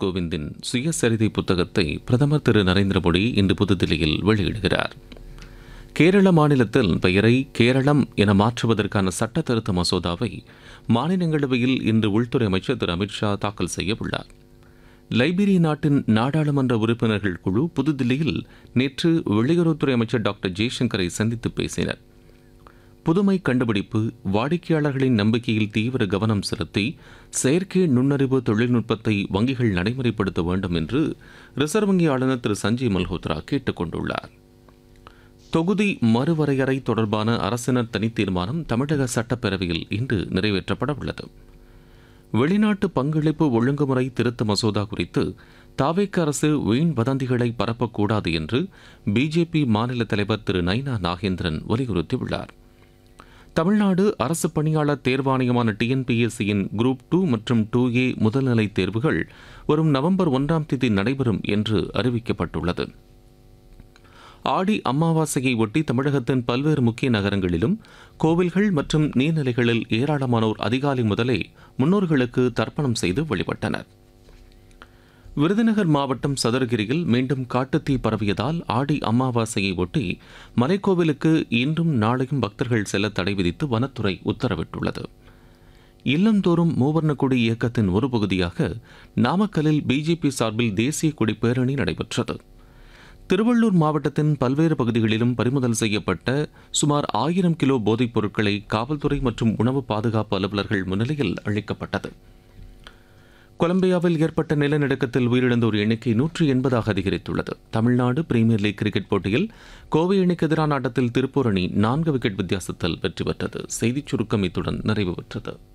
கோவிந்தின் சுயசரிதை புத்தகத்தை பிரதமர் திரு நரேந்திர மோடி இன்று புதுதில்லியில் வெளியிடுகிறார் கேரள மாநிலத்தில் பெயரை கேரளம் என மாற்றுவதற்கான சட்ட திருத்த மசோதாவை மாநிலங்களவையில் இன்று உள்துறை அமைச்சர் திரு அமித்ஷா தாக்கல் செய்ய உள்ளார் லைபீரிய நாட்டின் நாடாளுமன்ற உறுப்பினர்கள் குழு புதுதில்லியில் நேற்று வெளியுறவுத்துறை அமைச்சர் டாக்டர் ஜெய்சங்கரை சந்தித்து பேசினர் புதுமை கண்டுபிடிப்பு வாடிக்கையாளர்களின் நம்பிக்கையில் தீவிர கவனம் செலுத்தி செயற்கை நுண்ணறிவு தொழில்நுட்பத்தை வங்கிகள் நடைமுறைப்படுத்த வேண்டும் என்று ரிசர்வ் வங்கி ஆளுநர் திரு சஞ்சய் மல்ஹோத்ரா கேட்டுக் கொண்டுள்ளார் தொகுதி மறுவரையறை தொடர்பான அரசினர் தனித் தீர்மானம் தமிழக சட்டப்பேரவையில் இன்று நிறைவேற்றப்பட உள்ளது வெளிநாட்டு பங்களிப்பு ஒழுங்குமுறை திருத்த மசோதா குறித்து தாவேக்க அரசு வீண் வதந்திகளை பரப்பக்கூடாது என்று பிஜேபி மாநில தலைவர் திரு நைனா நாகேந்திரன் வலியுறுத்தியுள்ளார் தமிழ்நாடு அரசு பணியாளர் தேர்வாணையமான டிஎன்பிஎஸ்சியின் குரூப் டூ மற்றும் டூ ஏ முதல்நிலை தேர்வுகள் வரும் நவம்பர் ஒன்றாம் தேதி நடைபெறும் என்று அறிவிக்கப்பட்டுள்ளது ஆடி அமாவாசையை ஒட்டி தமிழகத்தின் பல்வேறு முக்கிய நகரங்களிலும் கோவில்கள் மற்றும் நீர்நிலைகளில் ஏராளமானோர் அதிகாலை முதலே முன்னோர்களுக்கு தர்ப்பணம் செய்து வழிபட்டனர் விருதுநகர் மாவட்டம் சதுரகிரியில் மீண்டும் காட்டுத்தீ பரவியதால் ஆடி அமாவாசையை ஒட்டி மலைக்கோவிலுக்கு இன்றும் நாளையும் பக்தர்கள் செல்ல தடை விதித்து வனத்துறை உத்தரவிட்டுள்ளது இல்லந்தோறும் மூவர்ணக்குடி இயக்கத்தின் ஒரு பகுதியாக நாமக்கல்லில் பிஜேபி சார்பில் தேசிய கொடி பேரணி நடைபெற்றது திருவள்ளூர் மாவட்டத்தின் பல்வேறு பகுதிகளிலும் பறிமுதல் செய்யப்பட்ட சுமார் ஆயிரம் கிலோ போதைப் பொருட்களை காவல்துறை மற்றும் உணவு பாதுகாப்பு அலுவலர்கள் முன்னிலையில் அளிக்கப்பட்டது கொலம்பியாவில் ஏற்பட்ட நிலநடுக்கத்தில் உயிரிழந்தோர் எண்ணிக்கை நூற்றி எண்பதாக அதிகரித்துள்ளது தமிழ்நாடு பிரீமியர் லீக் கிரிக்கெட் போட்டியில் கோவை அணிக்கு எதிரான ஆட்டத்தில் திருப்பூர் அணி நான்கு விக்கெட் வித்தியாசத்தில் வெற்றி பெற்றது செய்திச் சுருக்கம் இத்துடன் நிறைவு பெற்றது